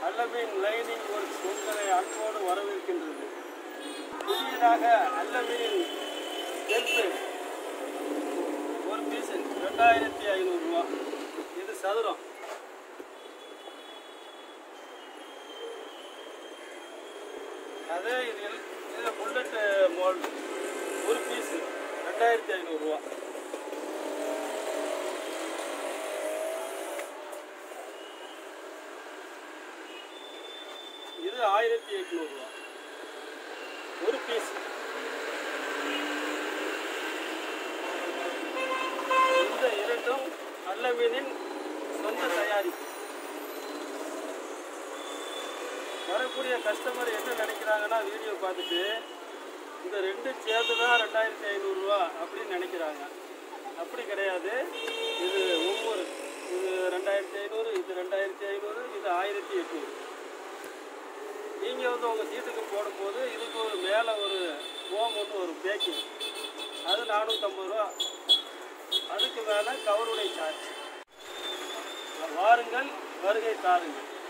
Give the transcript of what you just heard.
அல்லமீன் lining works உங்களை அன்போடு வரவேற்கின்றது புதியதாக அல்லமீன் டெல்பேட் ஒரு பீஸ் ரெண்டாயிரத்தி ஐநூறுரூவா இது சதுரம் அதே இதில் இதில் புல்லட் மோல்டு ஒரு பீஸு ரெண்டாயிரத்தி ஐநூறுரூவா இது ஆயிரத்தி எட்நூறுரூவா ஒரு பீஸ் இந்த இரண்டும் அல்லமீனின் சொந்த தயாரிப்பு வரக்கூடிய கஸ்டமர் என்ன நினைக்கிறாங்கன்னா வீடியோ பார்த்துட்டு இந்த ரெண்டு சேர்ந்து தான் ரெண்டாயிரத்தி ஐநூறுரூவா அப்படின்னு நினைக்கிறாங்க அப்படி கிடையாது இது ஒவ்வொரு இது ரெண்டாயிரத்தி ஐநூறு இது ரெண்டாயிரத்தி ஐநூறு இது ஆயிரத்தி எட்நூறு நீங்கள் வந்து உங்கள் சீட்டுக்கு போடும்போது இதுக்கு ஒரு மேலே ஒரு ஓம் ஒன்று ஒரு பேக்கிங் அது நானூற்றம்பது ரூபா அதுக்கு மேலே கவருடைய சார்ஜ் வாருங்கள் வருகை தாருங்கள்